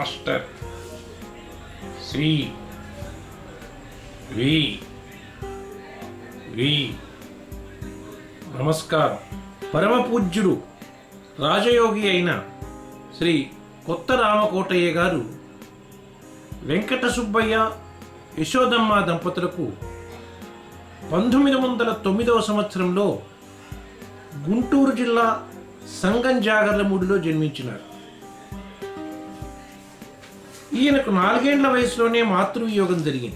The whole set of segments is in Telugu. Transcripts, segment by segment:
మాస్టర్ శ్రీ వి వి నమస్కారం పరమ పూజ్యుడు రాజయోగి అయిన శ్రీ కొత్త రామకోటయ్య గారు వెంకట సుబ్బయ్య యశోదమ్మ దంపతులకు పంతొమ్మిది వందల తొమ్మిదవ సంవత్సరంలో గుంటూరు జిల్లా సంగం జాగర్లమూడిలో జన్మించినారు ఈయనకు నాలుగేండ్ల వయసులోనే మాతృవియోగం జరిగింది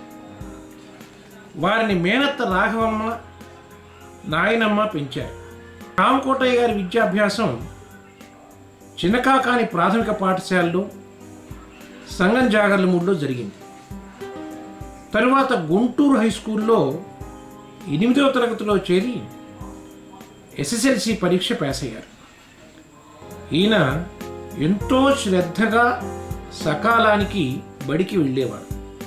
వారిని మేనత్త రాఘవమ్మ నాయనమ్మ పెంచారు రామకోటయ్య గారి విద్యాభ్యాసం చిన్నకాకాని ప్రాథమిక పాఠశాలలో సంగం జాగర్లమూడిలో జరిగింది తరువాత గుంటూరు హై స్కూల్లో ఎనిమిదవ తరగతిలో చేరి ఎస్ఎస్ఎల్సి పరీక్ష పాస్ అయ్యారు ఈయన ఎంతో శ్రద్ధగా సకాలానికి బడికి వెళ్ళేవారు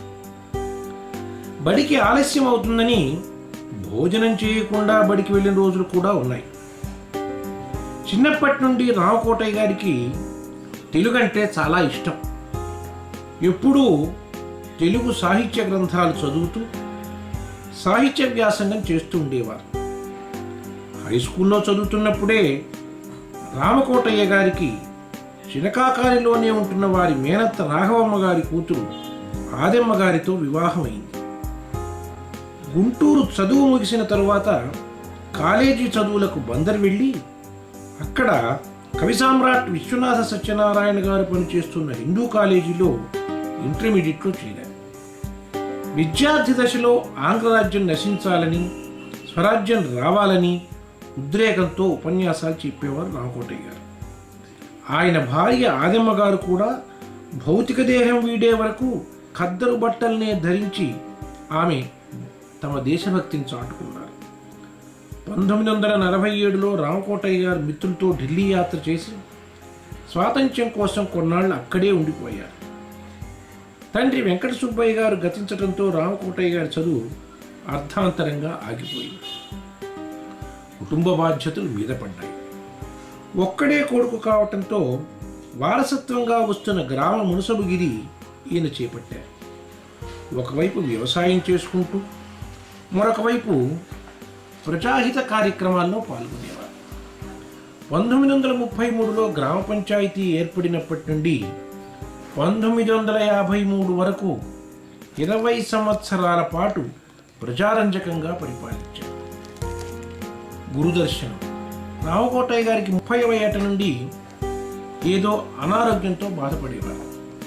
బడికి ఆలస్యం అవుతుందని భోజనం చేయకుండా బడికి వెళ్ళిన రోజులు కూడా ఉన్నాయి చిన్నప్పటి నుండి రామకోటయ్య గారికి తెలుగు అంటే చాలా ఇష్టం ఎప్పుడూ తెలుగు సాహిత్య గ్రంథాలు చదువుతూ సాహిత్య వ్యాసంగం చేస్తూ ఉండేవారు హై స్కూల్లో చదువుతున్నప్పుడే రామకోటయ్య గారికి చినకాకారిలోనే ఉంటున్న వారి మేనత్త రాఘవమ్మ గారి కూతురు ఆదెమ్మ గారితో వివాహమైంది గుంటూరు చదువు ముగిసిన తరువాత కాలేజీ చదువులకు బందర్ వెళ్ళి అక్కడ కవి సామ్రాట్ విశ్వనాథ సత్యనారాయణ గారు పనిచేస్తున్న హిందూ కాలేజీలో ఇంటర్మీడియట్లో చేరారు విద్యార్థి దశలో ఆంగ్లరాజ్యం నశించాలని స్వరాజ్యం రావాలని ఉద్రేకంతో ఉపన్యాసాలు చెప్పేవారు రామకోటయ్య గారు ఆయన భార్య ఆదమ్మ గారు కూడా భౌతిక దేహం వీడే వరకు ఖద్దరు బట్టల్నే ధరించి ఆమె తమ దేశభక్తిని చాటుకున్నారు పంతొమ్మిది వందల నలభై ఏడులో రామకోటయ్య గారు మిత్రులతో ఢిల్లీ యాత్ర చేసి స్వాతంత్ర్యం కోసం కొన్నాళ్ళు అక్కడే ఉండిపోయారు తండ్రి వెంకట సుబ్బయ్య గారు గతించడంతో రామకోటయ్య గారి చదువు అర్థాంతరంగా ఆగిపోయింది కుటుంబ బాధ్యతలు మీద పడ్డాయి ఒక్కడే కొడుకు కావటంతో వారసత్వంగా వస్తున్న గ్రామ మునసబుగిరి ఈయన చేపట్టారు ఒకవైపు వ్యవసాయం చేసుకుంటూ మరొక వైపు ప్రజాహిత కార్యక్రమాల్లో పాల్గొనేవారు పంతొమ్మిది వందల ముప్పై మూడులో గ్రామ పంచాయతీ ఏర్పడినప్పటి నుండి పంతొమ్మిది వందల యాభై మూడు వరకు ఇరవై సంవత్సరాల పాటు ప్రజారంజకంగా పరిపాలించారు గురుదర్శనం రామకోటయ్య గారికి ముప్పైవ ఏట నుండి ఏదో అనారోగ్యంతో బాధపడేవారు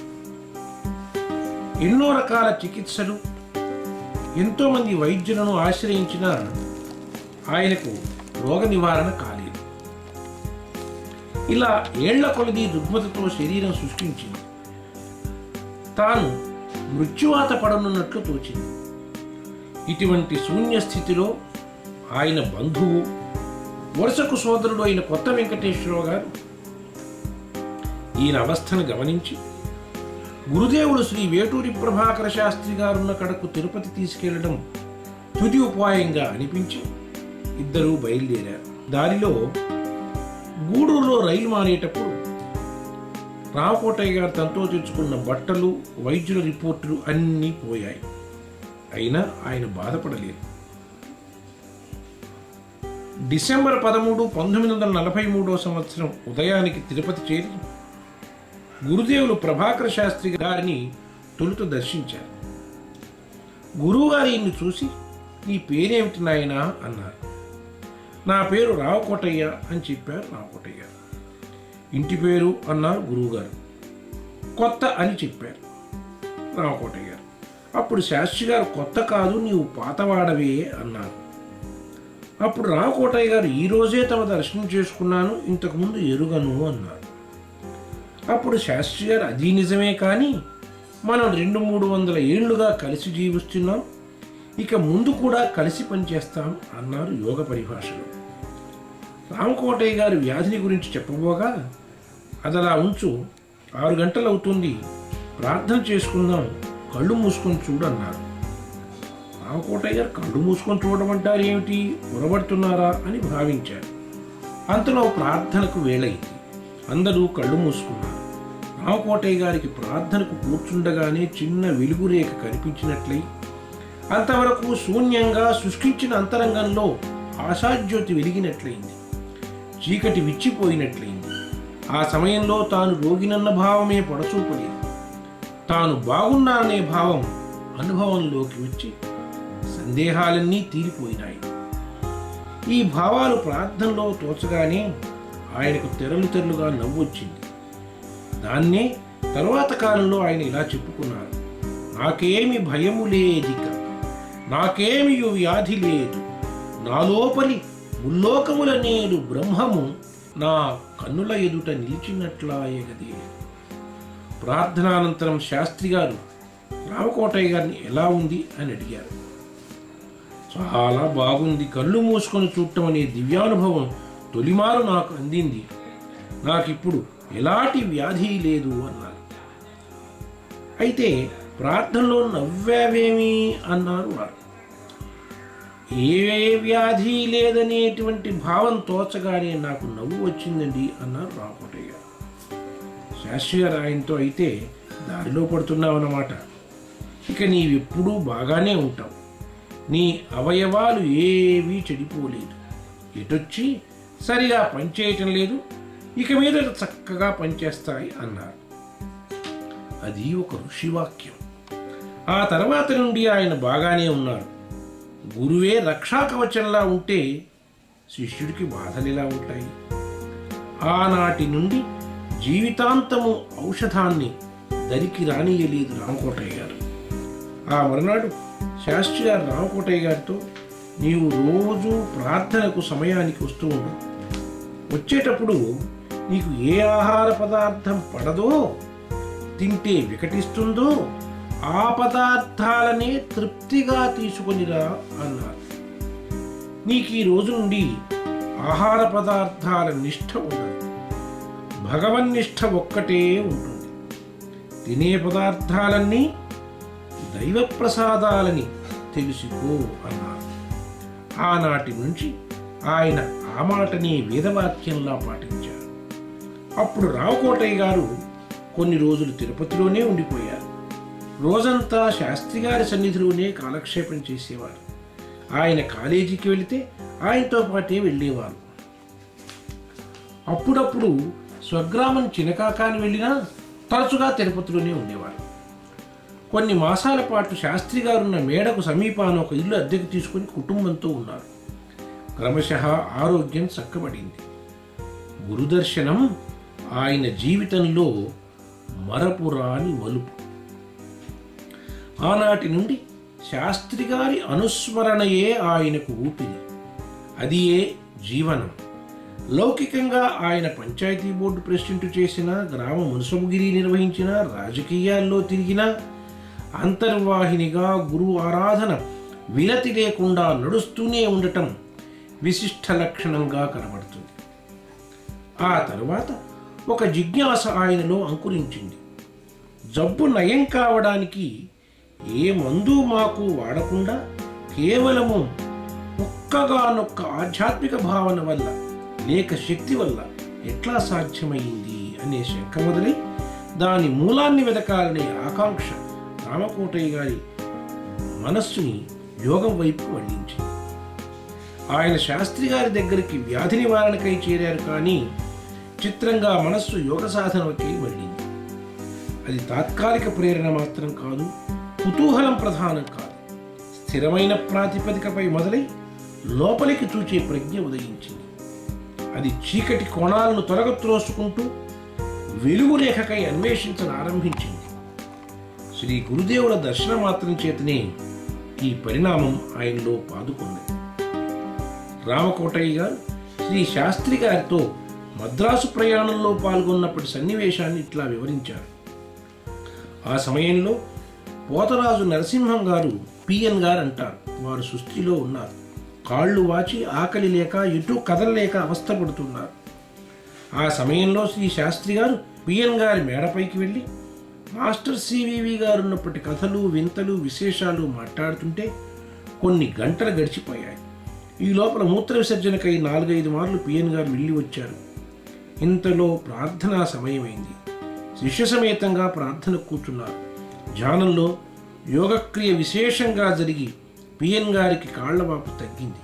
ఎన్నో రకాల చికిత్సలు ఎంతోమంది వైద్యులను ఆశ్రయించిన ఆయనకు రోగ నివారణ కాలేదు ఇలా ఏళ్ల కొలది రుగ్మతతో శరీరం సృష్టించింది తాను మృత్యువాత పడనున్నట్లు తోచింది ఇటువంటి శూన్య స్థితిలో ఆయన బంధువు వరుసకు సోదరుడు అయిన కొత్త వెంకటేశ్వరరావు గారు ఈయన అవస్థను గమనించి గురుదేవుడు శ్రీ వేటూరి ప్రభాకర శాస్త్రి గారున్న కడకు తిరుపతి తీసుకెళ్లడం తుది ఉపాయంగా అనిపించి ఇద్దరూ బయలుదేరారు దారిలో గూడూరులో రైలు మానేటప్పుడు రామకోటయ్య గారు తనతో తెచ్చుకున్న బట్టలు వైద్యుల రిపోర్టులు అన్నీ పోయాయి అయినా ఆయన బాధపడలేదు డిసెంబర్ పదమూడు పంతొమ్మిది వందల నలభై మూడో సంవత్సరం ఉదయానికి తిరుపతి చేరి గురుదేవులు ప్రభాకర శాస్త్రి గారిని తొలుత దర్శించారు గురువుగారు ఈయన్ని చూసి నీ పేరేమిటి నాయనా అన్నారు నా పేరు రావకోటయ్య అని చెప్పారు రావకోటయ్య ఇంటి పేరు అన్నారు గురువుగారు కొత్త అని చెప్పారు రామకోటయ్య గారు అప్పుడు శాస్త్రి గారు కొత్త కాదు నీవు పాతవాడవే అన్నారు అప్పుడు రామకోటయ్య గారు ఈ రోజే తమ దర్శనం చేసుకున్నాను ఇంతకుముందు ఎరుగను అన్నారు అప్పుడు శాస్త్రి గారు అది నిజమే కానీ మనం రెండు మూడు వందల ఏళ్లుగా కలిసి జీవిస్తున్నాం ఇక ముందు కూడా కలిసి పనిచేస్తాం అన్నారు యోగ పరిభాషలో రామకోటయ్య గారి వ్యాధిని గురించి చెప్పబోగా అది అలా ఉంచు ఆరు గంటలు అవుతుంది ప్రార్థన చేసుకుందాం కళ్ళు మూసుకొని చూడన్నారు రామకోటయ్య గారు కళ్ళు మూసుకొని చూడమంటారు ఏమిటి పొరబడుతున్నారా అని భావించారు అంతలో ప్రార్థనకు వేళయింది అందరూ కళ్ళు మూసుకున్నారు రామకోటయ్య గారికి ప్రార్థనకు కూర్చుండగానే చిన్న వెలుగురేఖ కనిపించినట్లయి అంతవరకు శూన్యంగా శుష్కించిన అంతరంగంలో ఆశాజ్యోతి వెలిగినట్లయింది చీకటి విచ్చిపోయినట్లయింది ఆ సమయంలో తాను రోగినన్న భావమే పడచూపలేదు తాను బాగున్నాననే భావం అనుభవంలోకి వచ్చి సందేహాలన్నీ తీరిపోయినాయి ఈ భావాలు ప్రార్థనలో తోచగానే ఆయనకు తెరలు తెరలుగా నవ్వొచ్చింది దాన్నే తరువాత కాలంలో ఆయన ఇలా చెప్పుకున్నారు నాకేమి భయము లేదిక నాకేమి వ్యాధి లేదు నా లోపలి ముల్లోకముల నేడు బ్రహ్మము నా కన్నుల ఎదుట నిలిచినట్లాయే గదే ప్రార్థనానంతరం శాస్త్రి గారు రామకోటయ్య గారిని ఎలా ఉంది అని అడిగారు చాలా బాగుంది కళ్ళు మూసుకొని చూడటం అనే దివ్యానుభవం తొలిమారు నాకు అందింది నాకిప్పుడు ఎలాంటి వ్యాధి లేదు అన్నారు అయితే ప్రార్థనలో నవ్వావేమి అన్నారు వారు ఏ వ్యాధి లేదనేటువంటి భావం తోచగానే నాకు నవ్వు వచ్చిందండి అన్నారు రామకోటయ్య గారు శాస్త్రి గారు ఆయనతో అయితే దారిలో పడుతున్నావన్నమాట ఇక నీవెప్పుడూ బాగానే ఉంటావు నీ అవయవాలు ఏవీ చెడిపోలేదు ఎటొచ్చి సరిగా పనిచేయటం లేదు ఇక మీద చక్కగా పనిచేస్తాయి అన్నారు అది ఒక ఋషివాక్యం ఆ తర్వాత నుండి ఆయన బాగానే ఉన్నారు గురువే రక్షాకవచంలా ఉంటే శిష్యుడికి బాధలు ఎలా ఉంటాయి ఆనాటి నుండి జీవితాంతము ఔషధాన్ని దరికి రానియలేదు రామకోటయ్య గారు ఆ మరునాడు శాస్త్రి గారు రామకోటయ్య గారితో నీవు రోజు ప్రార్థనకు సమయానికి వస్తూ ఉండు వచ్చేటప్పుడు నీకు ఏ ఆహార పదార్థం పడదో తింటే వికటిస్తుందో ఆ పదార్థాలనే తృప్తిగా తీసుకొనిరా అన్నారు నీకు ఈ రోజు నుండి ఆహార పదార్థాల నిష్ఠ ఉండదు భగవన్నిష్ఠ ఒక్కటే ఉంటుంది తినే పదార్థాలన్నీ దైవ ప్రసాదాలని తెలుసుకో అన్నారు ఆనాటి నుంచి ఆయన ఆ మాటని వేదవాక్యంలా పాటించారు అప్పుడు రావుకోటయ్య గారు కొన్ని రోజులు తిరుపతిలోనే ఉండిపోయారు రోజంతా శాస్త్రి గారి సన్నిధిలోనే కాలక్షేపం చేసేవారు ఆయన కాలేజీకి వెళితే ఆయనతో పాటే వెళ్ళేవారు అప్పుడప్పుడు స్వగ్రామం చినకాకాని వెళ్ళినా తరచుగా తిరుపతిలోనే ఉండేవారు కొన్ని మాసాల పాటు శాస్త్రి గారున్న మేడకు సమీపాన ఒక ఇల్లు అద్దెకు తీసుకుని కుటుంబంతో ఉన్నారు క్రమశః ఆరోగ్యం చక్కబడింది గురుదర్శనం ఆయన జీవితంలో మరపురాని మలుపు ఆనాటి నుండి శాస్త్రి గారి అనుస్మరణయే ఆయనకు ఊపిరి అది ఏ జీవనం లౌకికంగా ఆయన పంచాయతీ బోర్డు ప్రెసిడెంట్ చేసిన గ్రామ మున్సబుగిరి నిర్వహించిన రాజకీయాల్లో తిరిగిన అంతర్వాహినిగా గురువు ఆరాధన విరతి లేకుండా నడుస్తూనే ఉండటం విశిష్ట లక్షణంగా కనబడుతుంది ఆ తరువాత ఒక జిజ్ఞాస ఆయనలో అంకురించింది జబ్బు నయం కావడానికి ఏ మందు మాకు వాడకుండా కేవలము ఒక్కగానొక్క ఆధ్యాత్మిక భావన వల్ల లేక శక్తి వల్ల ఎట్లా సాధ్యమైంది అనే శంక మొదలై దాని మూలాన్ని వెతకాలనే ఆకాంక్ష రామకోటయ్య గారి మనస్సుని యోగం వైపు మళ్లించింది ఆయన శాస్త్రి గారి దగ్గరికి వ్యాధి నివారణకై చేరారు కానీ చిత్రంగా మనస్సు యోగ సాధనకై మళ్ళింది అది తాత్కాలిక ప్రేరణ మాత్రం కాదు కుతూహలం ప్రధానం కాదు స్థిరమైన ప్రాతిపదికపై మొదలై లోపలికి చూచే ప్రజ్ఞ ఉదయించింది అది చీకటి కోణాలను తొలగత్రోసుకుంటూ వెలుగు రేఖకై అన్వేషించను ఆరంభించింది శ్రీ గురుదేవుల దర్శన మాత్రం చేతనే ఈ పరిణామం ఆయనలో పాదుకుంది రామకోటయ్య గారు శ్రీ శాస్త్రి గారితో మద్రాసు ప్రయాణంలో పాల్గొన్నప్పటి సన్నివేశాన్ని ఇట్లా వివరించారు ఆ సమయంలో పోతరాజు నరసింహం గారు పిఎన్ గారు అంటారు వారు సృష్టిలో ఉన్నారు కాళ్ళు వాచి ఆకలి లేక ఎటు కదలలేక అవస్థపడుతున్నారు ఆ సమయంలో శ్రీ శాస్త్రి గారు పిఎన్ గారి మేడపైకి వెళ్ళి మాస్టర్ సివివి గారు ఉన్నప్పటి కథలు వింతలు విశేషాలు మాట్లాడుతుంటే కొన్ని గంటలు గడిచిపోయాయి ఈ లోపల మూత్ర విసర్జనకై నాలుగైదు మార్లు పిఎన్ గారు వెళ్ళి వచ్చారు ఇంతలో ప్రార్థనా సమయమైంది శిష్య సమేతంగా ప్రార్థన కూర్చున్నారు ధ్యానంలో యోగక్రియ విశేషంగా జరిగి పిఎన్ గారికి కాళ్లవాపు తగ్గింది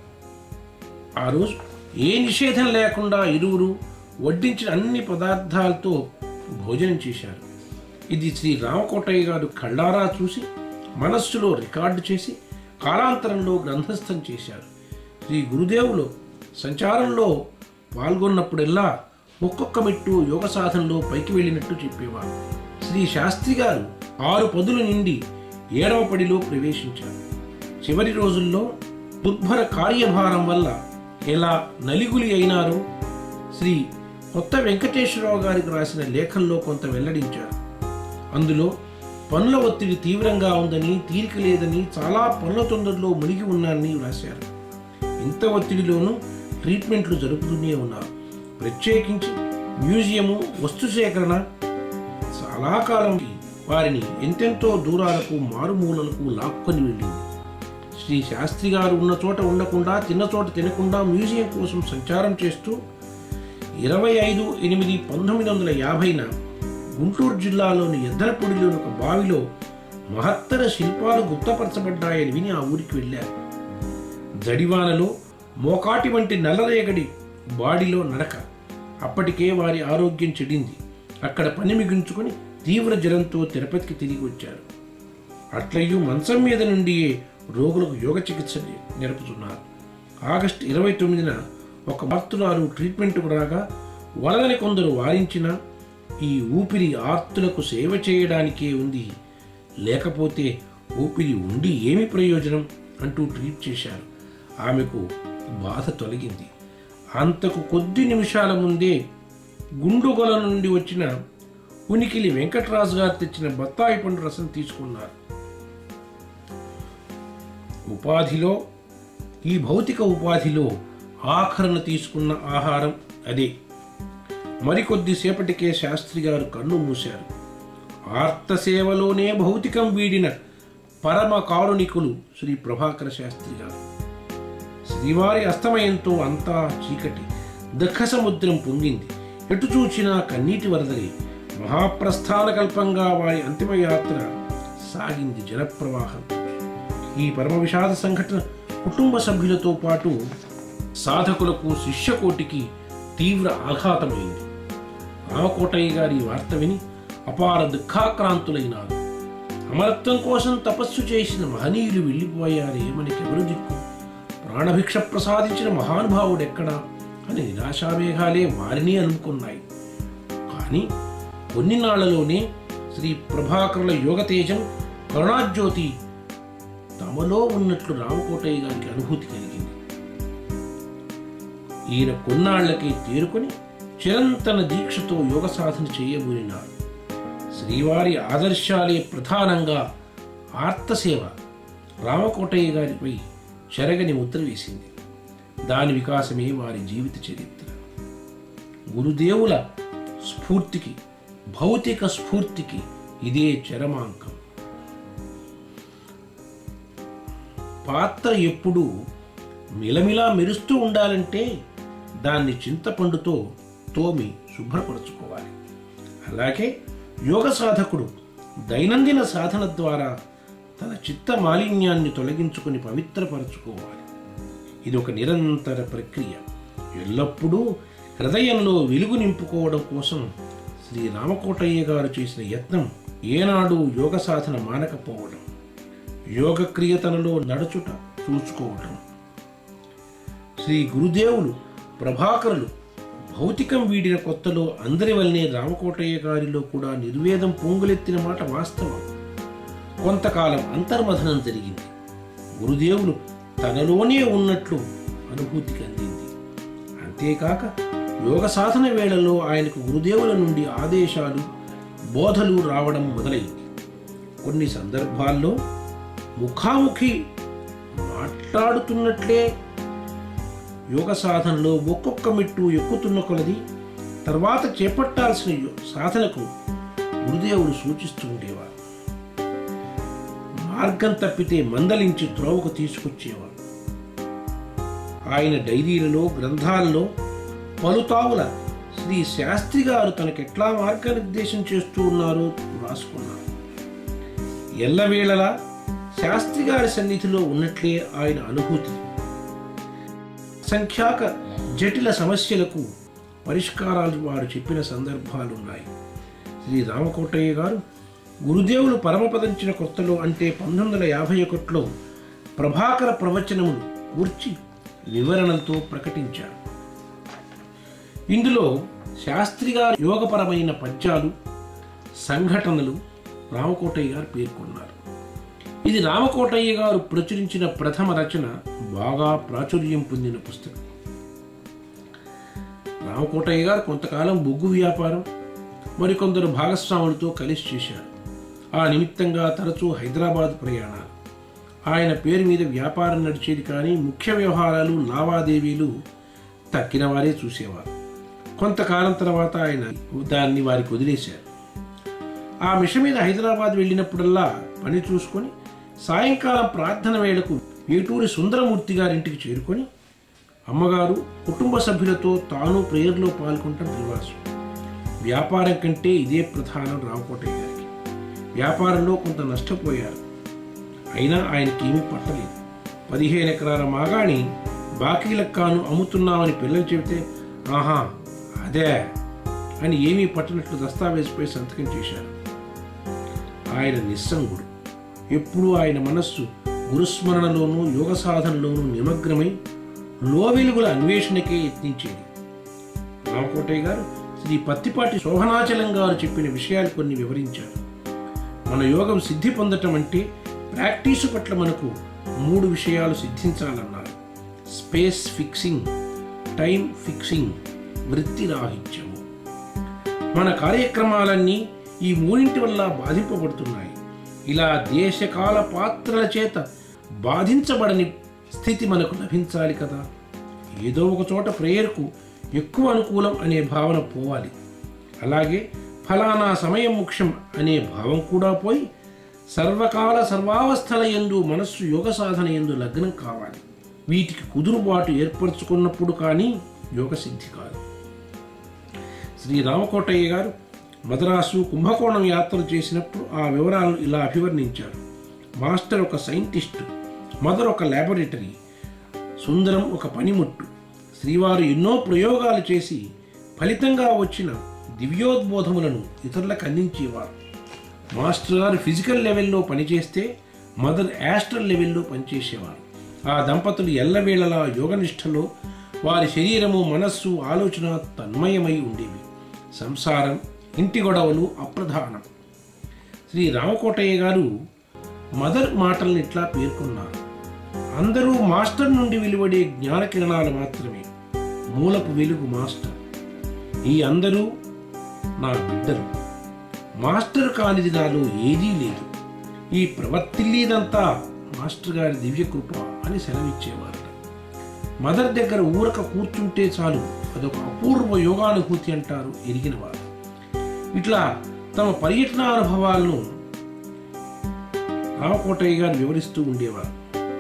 ఆ రోజు ఏ నిషేధం లేకుండా ఇరువురు వడ్డించిన అన్ని పదార్థాలతో భోజనం చేశారు ఇది శ్రీ రామకోటయ్య గారు కళ్ళారా చూసి మనస్సులో రికార్డు చేసి కాలాంతరంలో గ్రంథస్థం చేశారు శ్రీ గురుదేవులు సంచారంలో పాల్గొన్నప్పుడెల్లా ఒక్కొక్క మెట్టు యోగ సాధనలో పైకి వెళ్ళినట్టు చెప్పేవారు శ్రీ శాస్త్రి గారు ఆరు పదుల నుండి ఏడవ పడిలో ప్రవేశించారు చివరి రోజుల్లో దుర్భర కార్యభారం వల్ల ఎలా నలిగులి అయినారో శ్రీ కొత్త వెంకటేశ్వరరావు గారికి రాసిన లేఖల్లో కొంత వెల్లడించారు అందులో పనుల ఒత్తిడి తీవ్రంగా ఉందని తీరిక లేదని చాలా పనుల తొందరలో మునిగి ఉన్నారని వ్రాశారు ఇంత ఒత్తిడిలోనూ ట్రీట్మెంట్లు జరుపుతూనే ఉన్నారు ప్రత్యేకించి మ్యూజియము వస్తు సేకరణ చాలా కాలం వారిని ఎంతెంతో దూరాలకు మారుమూలలకు లాక్కొని వెళ్ళింది శ్రీ శాస్త్రి గారు ఉన్న చోట ఉండకుండా తిన్న చోట తినకుండా మ్యూజియం కోసం సంచారం చేస్తూ ఇరవై ఐదు ఎనిమిది పంతొమ్మిది వందల యాభైన గుంటూరు జిల్లాలోని ఎద్దరపూడిలోని ఒక బావిలో మహత్తర శిల్పాలు గుప్తపరచబడ్డాయని విని ఆ ఊరికి వెళ్ళారు జడివానలో మోకాటి వంటి నల్లరేగడి బాడిలో నడక అప్పటికే వారి ఆరోగ్యం చెడింది అక్కడ పని మిగించుకొని తీవ్ర జ్వరంతో తిరుపతికి తిరిగి వచ్చారు అట్లయ్యూ మంచం మీద నుండి రోగులకు యోగ చికిత్స నేర్పుతున్నారు ఆగస్టు ఇరవై తొమ్మిదిన ఒక భక్తురాలు ట్రీట్మెంట్కు రాగా వలదని కొందరు వారించిన ఈ ఊపిరి ఆర్తులకు సేవ చేయడానికే ఉంది లేకపోతే ఊపిరి ఉండి ఏమి ప్రయోజనం అంటూ ట్రీట్ చేశారు ఆమెకు బాధ తొలగింది అంతకు కొద్ది నిమిషాల ముందే గుండుగొల నుండి వచ్చిన ఉనికిలి వెంకటరాజు గారు తెచ్చిన బత్తాయి పండు రసం తీసుకున్నారు ఉపాధిలో ఈ భౌతిక ఉపాధిలో ఆఖరణ తీసుకున్న ఆహారం అదే మరికొద్దిసేపటికే శాస్త్రి గారు కన్ను మూశారు ఆర్త సేవలోనే భౌతికం వీడిన పరమ కారుణికులు శ్రీ ప్రభాకర శాస్త్రి గారు శ్రీవారి అస్తమయంతో అంతా చీకటి దఖ సముద్రం పొంగింది ఎటు చూచినా కన్నీటి వరదలే మహాప్రస్థాన కల్పంగా వారి అంతిమయాత్ర సాగింది జలప్రవాహం ఈ పరమ విషాద సంఘటన కుటుంబ సభ్యులతో పాటు సాధకులకు శిష్యకోటికి తీవ్ర ఆఘాతమైంది రామకోటయ్య గారి వార్త విని అపార దుఃఖాక్రాంతులైనారు అమరత్వం కోసం తపస్సు చేసిన మహనీయులు వెళ్ళిపోయారే మనకెవరు దిక్కు ప్రాణభిక్ష ప్రసాదించిన మహానుభావుడెక్కడా అని నిరాశావేగాలే వారిని అనుకున్నాయి కానీ కొన్ని నాళ్లలోనే శ్రీ ప్రభాకరుల యోగతేజం కరుణాజ్యోతి తమలో ఉన్నట్లు రామకోటయ్య గారికి అనుభూతి కలిగింది ఈయన కొన్నాళ్లకే తేరుకొని చిరంతన దీక్షతో యోగ సాధన చేయబోయినారు శ్రీవారి ఆదర్శాలే ప్రధానంగా ఆర్తసేవ రామకోటయ్య గారిపై చెరగని ముద్ర వేసింది దాని వికాసమే వారి జీవిత చరిత్ర గురుదేవుల స్ఫూర్తికి భౌతిక స్ఫూర్తికి ఇదే చరమాంకం పాత్ర ఎప్పుడూ మిలమిలా మెరుస్తూ ఉండాలంటే దాన్ని చింతపండుతో తోమి శుభ్రపరచుకోవాలి అలాగే యోగ సాధకుడు దైనందిన సాధన ద్వారా తన చిత్త మాలిన్యాన్ని తొలగించుకొని పవిత్రపరచుకోవాలి ఇది ఒక నిరంతర ప్రక్రియ ఎల్లప్పుడూ హృదయంలో వెలుగు నింపుకోవడం కోసం శ్రీ రామకోటయ్య గారు చేసిన యత్నం ఏనాడు యోగ సాధన మానకపోవడం యోగక్రియ తనలో నడుచుట చూసుకోవటం శ్రీ గురుదేవులు ప్రభాకరులు భౌతికం వీడిన కొత్తలో అందరి వల్లనే రామకోటయ్య గారిలో కూడా నిర్వేదం పొంగులెత్తిన మాట వాస్తవం కొంతకాలం అంతర్మథనం జరిగింది గురుదేవులు తనలోనే ఉన్నట్లు అనుభూతికి అందింది అంతేకాక యోగ సాధన వేళల్లో ఆయనకు గురుదేవుల నుండి ఆదేశాలు బోధలు రావడం మొదలైంది కొన్ని సందర్భాల్లో ముఖాముఖి మాట్లాడుతున్నట్లే యోగ సాధనలో ఒక్కొక్క మెట్టు ఎక్కుతున్న కొలది తర్వాత చేపట్టాల్సిన యో- సాధనకు గురుదేవుడు సూచిస్తూ ఉండేవారు మార్గం తప్పితే మందలించి త్రోవకు తీసుకొచ్చేవారు ఆయన డైరీలలో గ్రంథాలలో పలుతావుల శ్రీ శాస్త్రి గారు తనకు ఎట్లా మార్గనిర్దేశం చేస్తూ ఉన్నారో రాసుకున్నారు ఎల్లవేళలా శాస్త్రి గారి సన్నిధిలో ఉన్నట్లే ఆయన అనుభూతి సంఖ్యాక జటిల సమస్యలకు పరిష్కారాలు వారు చెప్పిన సందర్భాలు ఉన్నాయి శ్రీ రామకోటయ్య గారు గురుదేవులు పరమపదించిన కొత్తలో అంటే పంతొమ్మిది వందల యాభై ఒకటిలో ప్రభాకర ప్రవచనములు కూర్చి వివరణలతో ప్రకటించారు ఇందులో శాస్త్రి గారి యోగపరమైన పద్యాలు సంఘటనలు రామకోటయ్య గారు పేర్కొన్నారు ఇది రామకోటయ్య గారు ప్రచురించిన ప్రథమ రచన బాగా ప్రాచుర్యం పొందిన పుస్తకం రామకోటయ్య గారు కొంతకాలం బొగ్గు వ్యాపారం మరికొందరు భాగస్వాములతో కలిసి చేశారు ఆ నిమిత్తంగా తరచూ హైదరాబాద్ ప్రయాణాలు ఆయన పేరు మీద వ్యాపారం నడిచేది కానీ ముఖ్య వ్యవహారాలు లావాదేవీలు తక్కిన వారే చూసేవారు కొంతకాలం తర్వాత ఆయన దాన్ని వారికి వదిలేశారు ఆ మిషన్ మీద హైదరాబాద్ వెళ్ళినప్పుడల్లా పని చూసుకొని సాయంకాలం ప్రార్థన వేళకు ఏటూరి సుందరమూర్తి గారింటికి చేరుకొని అమ్మగారు కుటుంబ సభ్యులతో తాను ప్రేయర్లో పాల్గొనటం రివాజు వ్యాపారం కంటే ఇదే ప్రధానం రామకోటయ్య గారికి వ్యాపారంలో కొంత నష్టపోయారు అయినా ఆయనకి ఏమీ పట్టలేదు పదిహేను ఎకరాల మాగాణి బాకీలకు కాను అమ్ముతున్నామని పిల్లలు చెబితే ఆహా అదే అని ఏమీ పట్టనట్లు దస్తావేజుపై సంతకం చేశారు ఆయన నిస్సంగుడు ఎప్పుడూ ఆయన మనస్సు గురుస్మరణలోనూ యోగ సాధనలోనూ నిమగ్నమై లోవెలుగుల అన్వేషణకే యత్నించేది రామకోటయ్య గారు శ్రీ పత్తిపాటి శోభనాచలం గారు చెప్పిన విషయాలు కొన్ని వివరించారు మన యోగం సిద్ధి పొందటం అంటే ప్రాక్టీసు పట్ల మనకు మూడు విషయాలు సిద్ధించాలన్నారు స్పేస్ ఫిక్సింగ్ టైం ఫిక్సింగ్ వృత్తి రాహిత్యము మన కార్యక్రమాలన్నీ ఈ మూడింటి వల్ల బాధింపబడుతున్నాయి ఇలా దేశకాల పాత్రల చేత బాధించబడని స్థితి మనకు లభించాలి కదా ఏదో ఒక చోట ప్రేయర్కు ఎక్కువ అనుకూలం అనే భావన పోవాలి అలాగే ఫలానా సమయం ముఖ్యం అనే భావం కూడా పోయి సర్వకాల సర్వావస్థల ఎందు మనస్సు యోగ సాధన ఎందు లగ్నం కావాలి వీటికి కుదురుబాటు ఏర్పరచుకున్నప్పుడు కానీ యోగ సిద్ధి కాదు శ్రీ రామకోటయ్య గారు మద్రాసు కుంభకోణం యాత్రలు చేసినప్పుడు ఆ వివరాలను ఇలా అభివర్ణించారు మాస్టర్ ఒక సైంటిస్ట్ మదర్ ఒక ల్యాబొరేటరీ సుందరం ఒక పనిముట్టు శ్రీవారు ఎన్నో ప్రయోగాలు చేసి ఫలితంగా వచ్చిన దివ్యోద్బోధములను ఇతరులకు అందించేవారు మాస్టర్ గారు ఫిజికల్ లెవెల్లో పనిచేస్తే మదర్ యాస్ట్రల్ లెవెల్లో పనిచేసేవారు ఆ దంపతులు ఎల్లవేళలా యోగనిష్టలో వారి శరీరము మనస్సు ఆలోచన తన్మయమై ఉండేవి సంసారం ఇంటి గొడవలు అప్రధానం శ్రీ రామకోటయ్య గారు మదర్ మాటల్ని ఇట్లా పేర్కొన్నారు అందరూ మాస్టర్ నుండి వెలువడే జ్ఞాన కిరణాలు మాత్రమే మూలపు వెలుగు మాస్టర్ ఈ అందరూ నా బిడ్డలు మాస్టర్ కానిది నాలో ఏదీ లేదు ఈ ప్రవర్తిల్లేదంతా మాస్టర్ గారి దివ్య కృప అని సెలవిచ్చేవారట మదర్ దగ్గర ఊరక కూర్చుంటే చాలు అదొక అపూర్వ యోగానుభూతి అంటారు ఎరిగినవారు ఇట్లా తమ పర్యటన అనుభవాలను రామకోటయ్య గారు వివరిస్తూ ఉండేవారు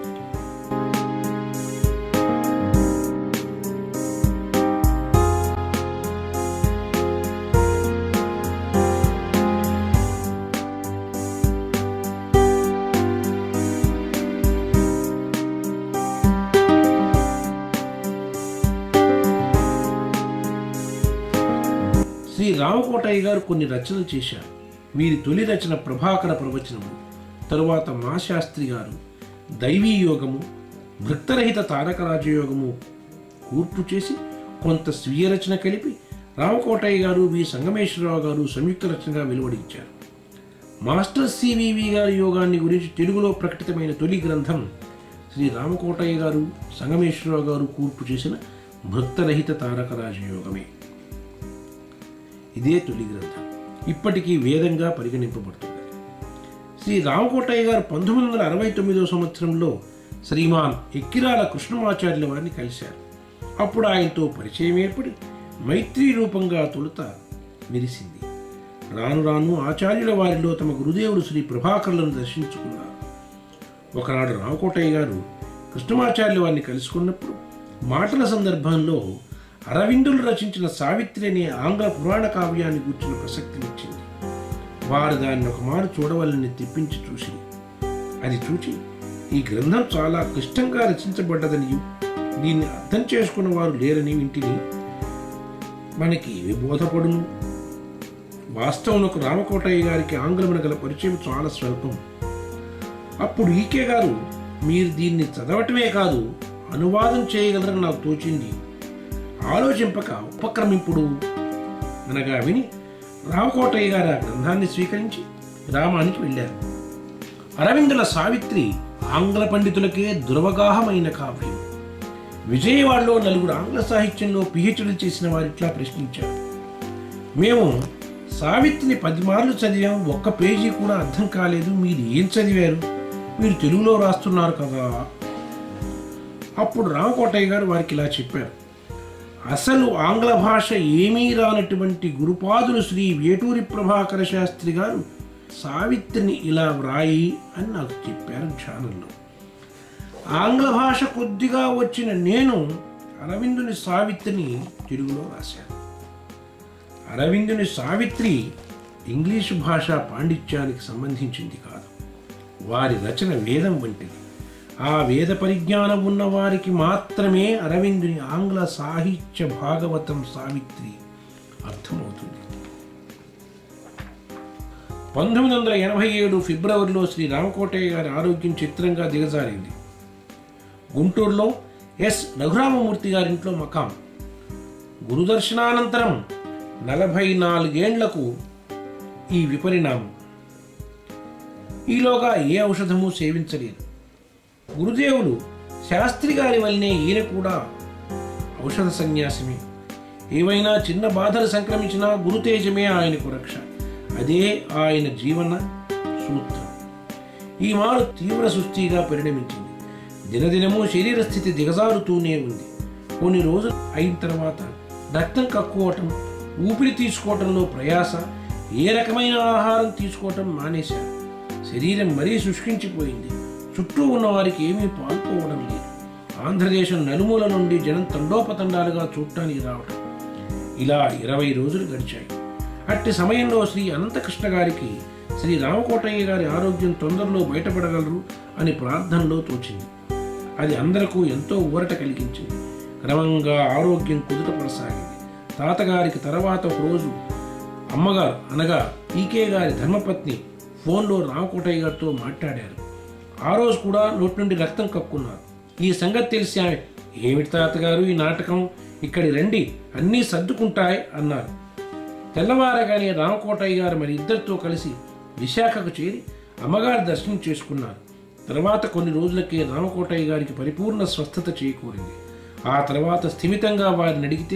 శ్రీ రామకోటయ్య గారు కొన్ని రచనలు చేశారు వీరి తొలి రచన ప్రభాకర ప్రవచనము తరువాత మా శాస్త్రి గారు దైవీ యోగము భృక్తరహిత తారక రాజయోగము కూర్పు చేసి కొంత స్వీయ రచన కలిపి రామకోటయ్య గారు వి సంగమేశ్వరరావు గారు సంయుక్త రచనగా వెలువడించారు మాస్టర్ సివివి గారి యోగాన్ని గురించి తెలుగులో ప్రకటితమైన తొలి గ్రంథం శ్రీ రామకోటయ్య గారు సంగమేశ్వరరావు గారు కూర్పు చేసిన భక్తరహిత తారక రాజయోగమే ఇదే తొలి గ్రంథం ఇప్పటికీ వేదంగా పరిగణింపబడుతుంది శ్రీ రామకోటయ్య గారు పంతొమ్మిది వందల అరవై తొమ్మిదో సంవత్సరంలో శ్రీమాన్ ఎక్కిరాల కృష్ణమాచార్యుల వారిని కలిశారు అప్పుడు ఆయనతో పరిచయం ఏర్పడి మైత్రి రూపంగా తొలుత మెరిసింది రాను రాను ఆచార్యుల వారిలో తమ గురుదేవుడు శ్రీ ప్రభాకర్లను దర్శించుకున్నారు ఒకనాడు రామకోటయ్య గారు కృష్ణమాచార్యుల వారిని కలుసుకున్నప్పుడు మాటల సందర్భంలో అరవిందులు రచించిన సావిత్రి అనే ఆంగ్ల పురాణ కావ్యాన్ని గూర్చిన ప్రసక్తినిచ్చింది వారు దాన్ని ఒక మారు చూడవలని తెప్పించి చూసి అది చూచి ఈ గ్రంథం చాలా క్లిష్టంగా రచించబడ్డదని దీన్ని అర్థం చేసుకున్న వారు లేరని వింటిని మనకి ఏమి బోధపడును వాస్తవంలోకి రామకోటయ్య గారికి ఆంగ్లమున గల పరిచయం చాలా స్వల్పం అప్పుడు ఈకే గారు మీరు దీన్ని చదవటమే కాదు అనువాదం చేయగలరని నాకు తోచింది ఆలోచింపక ఉపక్రమింపుడు అనగా విని రామకోటయ్య గారు ఆ గ్రంథాన్ని స్వీకరించి గ్రామానికి వెళ్ళారు అరవిందుల సావిత్రి ఆంగ్ల పండితులకే దుర్వగాహమైన కావ్యం విజయవాడలో నలుగురు ఆంగ్ల సాహిత్యంలో పిహెచ్డీ చేసిన వారిట్లా ప్రశ్నించారు మేము సావిత్రిని పది మార్లు చదివాం ఒక్క పేజీ కూడా అర్థం కాలేదు మీరు ఏం చదివారు మీరు తెలుగులో రాస్తున్నారు కదా అప్పుడు రామకోటయ్య గారు వారికి ఇలా చెప్పారు అసలు ఆంగ్ల భాష ఏమీ రానటువంటి గురుపాదులు శ్రీ వేటూరి ప్రభాకర శాస్త్రి గారు సావిత్రిని ఇలా వ్రాయి అని నాకు చెప్పారు ఛానల్లో ఆంగ్ల భాష కొద్దిగా వచ్చిన నేను అరవిందుని సావిత్రిని తెలుగులో రాశాను అరవిందుని సావిత్రి ఇంగ్లీషు భాష పాండిత్యానికి సంబంధించింది కాదు వారి రచన వేదం వంటిది ఆ వేద పరిజ్ఞానం ఉన్న వారికి మాత్రమే అరవిందుని ఆంగ్ల సాహిత్య భాగవతం సావిత్రి అర్థమవుతుంది పంతొమ్మిది వందల ఎనభై ఏడు ఫిబ్రవరిలో శ్రీ రామకోటయ్య గారి ఆరోగ్యం చిత్రంగా దిగజారింది గుంటూరులో ఎస్ రఘురామమూర్తి గారింట్లో మకాం గురుదర్శనానంతరం నలభై నాలుగేండ్లకు ఈ విపరిణామం ఈలోగా ఏ ఔషధము సేవించలేదు గురుదేవులు శాస్త్రి గారి వల్లనే ఈయన కూడా ఔషధ సన్యాసమే ఏవైనా చిన్న బాధలు సంక్రమించినా గురుతేజమే ఆయనకు రక్ష అదే ఆయన జీవన సూత్రం ఈ మారు తీవ్ర సుస్థిగా పరిణమించింది దినదినము శరీర స్థితి దిగజారుతూనే ఉంది కొన్ని రోజులు అయిన తర్వాత రక్తం కక్కుకోవటం ఊపిరి తీసుకోవటంలో ప్రయాస ఏ రకమైన ఆహారం తీసుకోవటం మానేశారు శరీరం మరీ శుష్కించిపోయింది చుట్టూ ఉన్న వారికి ఏమీ పాల్పోవడం లేదు ఆంధ్రదేశం నలుమూల నుండి జనం తండోపతండాలుగా చూడటానికి రావటం ఇలా ఇరవై రోజులు గడిచాయి అట్టి సమయంలో శ్రీ అనంతకృష్ణ గారికి శ్రీ రామకోటయ్య గారి ఆరోగ్యం తొందరలో బయటపడగలరు అని ప్రార్థనలో తోచింది అది అందరకు ఎంతో ఊరట కలిగించింది క్రమంగా ఆరోగ్యం కుదుటపడసాగింది తాతగారికి తర్వాత ఒక రోజు అమ్మగారు అనగా ఈకే గారి ధర్మపత్ని ఫోన్లో రామకోటయ్య గారితో మాట్లాడారు ఆ రోజు కూడా నోటి నుండి రక్తం కక్కున్నారు ఈ సంగతి తెలిసి ఆమె ఏమిటి తాతగారు ఈ నాటకం ఇక్కడి రండి అన్నీ సర్దుకుంటాయి అన్నారు తెల్లవారగానే రామకోటయ్య గారు మరి ఇద్దరితో కలిసి విశాఖకు చేరి అమ్మగారి దర్శనం చేసుకున్నారు తర్వాత కొన్ని రోజులకే రామకోటయ్య గారికి పరిపూర్ణ స్వస్థత చేకూరింది ఆ తర్వాత స్థిమితంగా వారిని అడిగితే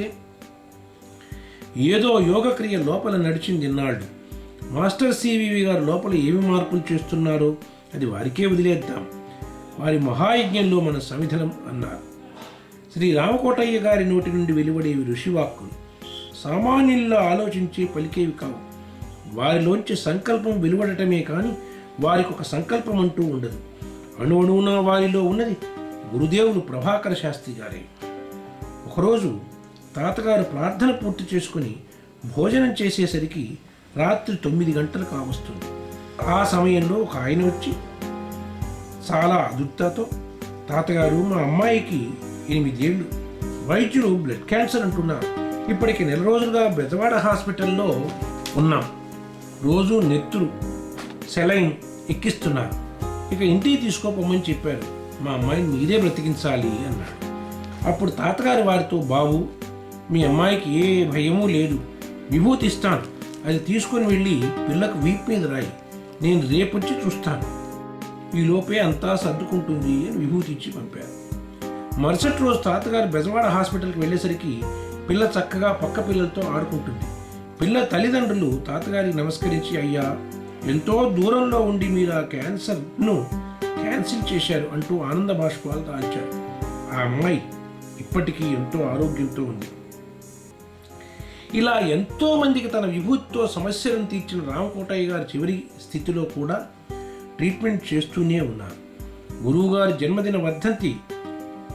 ఏదో యోగక్రియ లోపల నడిచింది ఇన్నాళ్ళు మాస్టర్ సివివి గారు లోపల ఏమి మార్పులు చేస్తున్నారో అది వారికే వదిలేద్దాం వారి మహాయజ్ఞంలో మన సమిధనం అన్నారు శ్రీ రామకోటయ్య గారి నోటి నుండి వెలువడేవి ఋషివాక్కులు సామాన్యుల్లో ఆలోచించి పలికేవి కావు వారిలోంచి సంకల్పం వెలువడటమే కానీ వారికి ఒక సంకల్పం అంటూ ఉండదు అణువణువున వారిలో ఉన్నది గురుదేవులు ప్రభాకర శాస్త్రి గారే ఒకరోజు తాతగారు ప్రార్థన పూర్తి చేసుకుని భోజనం చేసేసరికి రాత్రి తొమ్మిది గంటలు కావస్తుంది ఆ సమయంలో ఒక ఆయన వచ్చి చాలా అదుర్తాతో తాతగారు మా అమ్మాయికి ఎనిమిదేళ్ళు వైద్యులు బ్లడ్ క్యాన్సర్ అంటున్నారు ఇప్పటికి నెల రోజులుగా బెజవాడ హాస్పిటల్లో ఉన్నాం రోజు నెత్తురు సెలైన్ ఎక్కిస్తున్నారు ఇక ఇంటికి తీసుకోపోమని చెప్పారు మా అమ్మాయిని మీరే బ్రతికించాలి అన్నాడు అప్పుడు తాతగారు వారితో బాబు మీ అమ్మాయికి ఏ భయమూ లేదు విభూతి ఇస్తాను అది తీసుకొని వెళ్ళి పిల్లకు వీప్ మీద రాయి నేను రేపొచ్చి చూస్తాను ఈ లోపే అంతా సర్దుకుంటుంది అని విభూతి ఇచ్చి పంపారు మరుసటి రోజు తాతగారు బెజవాడ హాస్పిటల్కి వెళ్ళేసరికి పిల్ల చక్కగా పక్క పిల్లలతో ఆడుకుంటుంది పిల్ల తల్లిదండ్రులు తాతగారికి నమస్కరించి అయ్యా ఎంతో దూరంలో ఉండి మీరు ఆ క్యాన్సర్ను క్యాన్సిల్ చేశారు అంటూ ఆనంద బాష్పాలు దాల్చారు ఆ అమ్మాయి ఇప్పటికీ ఎంతో ఆరోగ్యంతో ఉంది ఇలా ఎంతో మందికి తన విభూతితో సమస్యలను తీర్చిన రామకోటయ్య గారి చివరి స్థితిలో కూడా ట్రీట్మెంట్ చేస్తూనే ఉన్నారు గురువుగారి జన్మదిన వర్ధంతి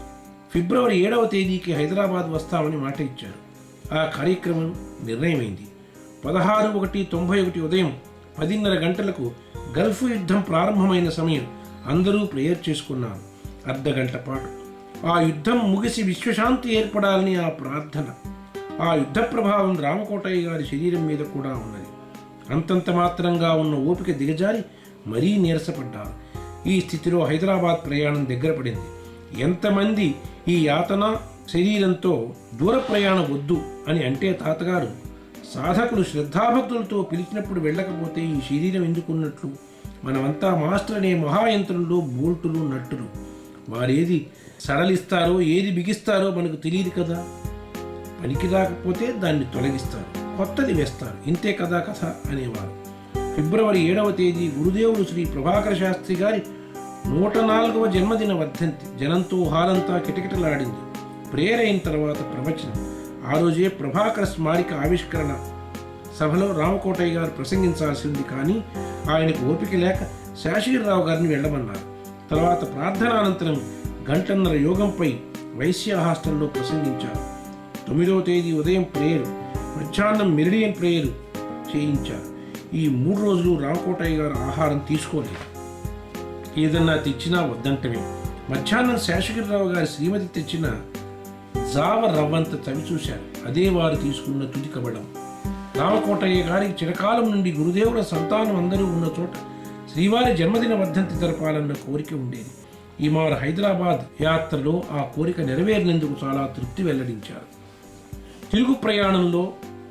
ఫిబ్రవరి ఏడవ తేదీకి హైదరాబాద్ వస్తామని మాట ఇచ్చారు ఆ కార్యక్రమం నిర్ణయమైంది పదహారు ఒకటి తొంభై ఒకటి ఉదయం పదిన్నర గంటలకు గల్ఫ్ యుద్ధం ప్రారంభమైన సమయం అందరూ ప్రేయర్ చేసుకున్నారు అర్ధ గంట పాటు ఆ యుద్ధం ముగిసి విశ్వశాంతి ఏర్పడాలని ఆ ప్రార్థన ఆ యుద్ధ ప్రభావం రామకోటయ్య గారి శరీరం మీద కూడా ఉన్నది అంతంత మాత్రంగా ఉన్న ఓపిక దిగజారి మరీ నీరసపడ్డారు ఈ స్థితిలో హైదరాబాద్ ప్రయాణం దగ్గర పడింది ఎంతమంది ఈ యాతన శరీరంతో దూర ప్రయాణం వద్దు అని అంటే తాతగారు సాధకులు శ్రద్ధాభక్తులతో పిలిచినప్పుడు వెళ్ళకపోతే ఈ శరీరం ఎందుకున్నట్లు మనమంతా మాస్టర్ అనే మహాయంత్రంలో బోల్టులు నట్టులు వారేది సడలిస్తారో ఏది బిగిస్తారో మనకు తెలియదు కదా పనికి రాకపోతే దాన్ని తొలగిస్తారు కొత్తది వేస్తారు ఇంతే కదా కథ అనేవారు ఫిబ్రవరి ఏడవ తేదీ గురుదేవుడు శ్రీ ప్రభాకర శాస్త్రి గారి నూట నాలుగవ జన్మదిన వర్ధంతి జనంతో హాలంతా కిటకిటలాడింది ప్రేయర్ అయిన తర్వాత ప్రవచనం ఆ రోజే ప్రభాకర స్మారిక ఆవిష్కరణ సభలో రామకోటయ్య గారు ప్రసంగించాల్సి ఉంది కానీ ఆయనకు ఓపిక లేక శాషీర్రావు గారిని వెళ్ళమన్నారు తర్వాత ప్రార్థనానంతరం గంటన్నర యోగంపై వైశ్య హాస్టల్లో ప్రసంగించారు తొమ్మిదవ తేదీ ఉదయం ప్రేయరు మధ్యాహ్నం మెరిడియన్ ప్రేయరు చేయించారు ఈ మూడు రోజులు రామకోటయ్య గారు ఆహారం తీసుకోలేదు ఏదన్నా తెచ్చినా వద్దంటమే మధ్యాహ్నం శేషగిరిరావు గారి శ్రీమతి తెచ్చిన జావ రవ్వంత చవి చూశారు అదే వారు తీసుకున్న తుది కబడం రామకోటయ్య గారికి చిరకాలం నుండి గురుదేవుల సంతానం అందరూ ఉన్న చోట శ్రీవారి జన్మదిన వర్ధంతి జరపాలన్న కోరిక ఉండేది ఈ మారు హైదరాబాద్ యాత్రలో ఆ కోరిక నెరవేరినందుకు చాలా తృప్తి వెల్లడించారు తిరుగు ప్రయాణంలో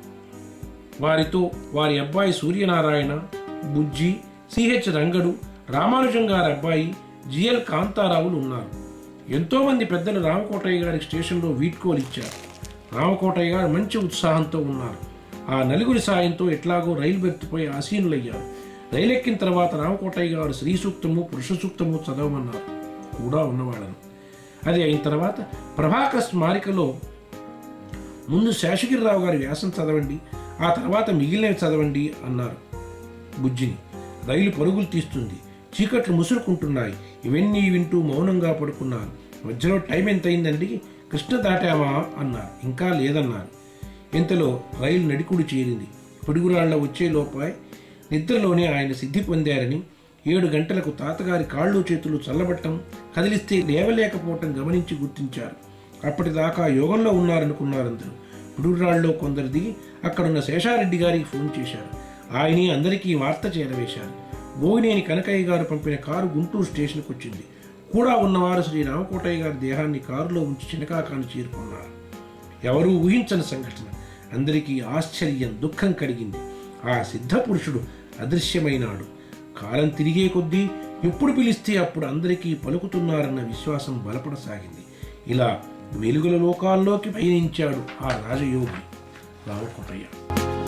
వారితో వారి అబ్బాయి సూర్యనారాయణ బుజ్జి సిహెచ్ రంగడు రామానుజం గారి అబ్బాయి జిఎల్ కాంతారావులు ఉన్నారు ఎంతోమంది పెద్దలు రామకోటయ్య గారి స్టేషన్లో వీడ్కోలు ఇచ్చారు రామకోటయ్య గారు మంచి ఉత్సాహంతో ఉన్నారు ఆ నలుగురి సాయంతో ఎట్లాగో రైలు బెర్త్పై ఆసీనులయ్యారు రైలు ఎక్కిన తర్వాత రామకోటయ్య గారు శ్రీ సూక్తము పురుష సూక్తము చదవమన్నారు కూడా ఉన్నవాళ్ళను అది అయిన తర్వాత ప్రభాకర్ స్మారికలో ముందు శేషగిరిరావు గారి వ్యాసం చదవండి ఆ తర్వాత మిగిలినవి చదవండి అన్నారు బుజ్జిని రైలు పరుగులు తీస్తుంది చీకట్లు ముసురుకుంటున్నాయి ఇవన్నీ వింటూ మౌనంగా పడుకున్నారు మధ్యలో టైం ఎంత అయిందండి కృష్ణ దాటామా అన్నారు ఇంకా లేదన్నారు ఇంతలో రైలు నడికుడు చేరింది పిడుగురాళ్ల వచ్చే లోపే నిద్రలోనే ఆయన సిద్ధి పొందారని ఏడు గంటలకు తాతగారి కాళ్ళు చేతులు చల్లబట్టం కదిలిస్తే లేవలేకపోవటం గమనించి గుర్తించారు అప్పటిదాకా యోగంలో ఉన్నారనుకున్నారు అందరూ పిడుగురాళ్ళలో కొందరు దిగి అక్కడున్న శేషారెడ్డి గారికి ఫోన్ చేశారు ఆయనే అందరికీ వార్త చేరవేశారు గోగినేని కనకయ్య గారు పంపిన కారు గుంటూరు స్టేషన్కి వచ్చింది కూడా ఉన్నవారు శ్రీ రామకోటయ్య గారి దేహాన్ని కారులో ఉంచి చినకాకాన్ని చేరుకున్నారు ఎవరూ ఊహించని సంఘటన అందరికీ ఆశ్చర్యం దుఃఖం కలిగింది ఆ సిద్ధ పురుషుడు అదృశ్యమైనాడు కాలం తిరిగే కొద్దీ ఎప్పుడు పిలిస్తే అప్పుడు అందరికీ పలుకుతున్నారన్న విశ్వాసం బలపడసాగింది ఇలా వెలుగుల లోకాల్లోకి పయనించాడు ఆ రాజయోగి రామకోటయ్య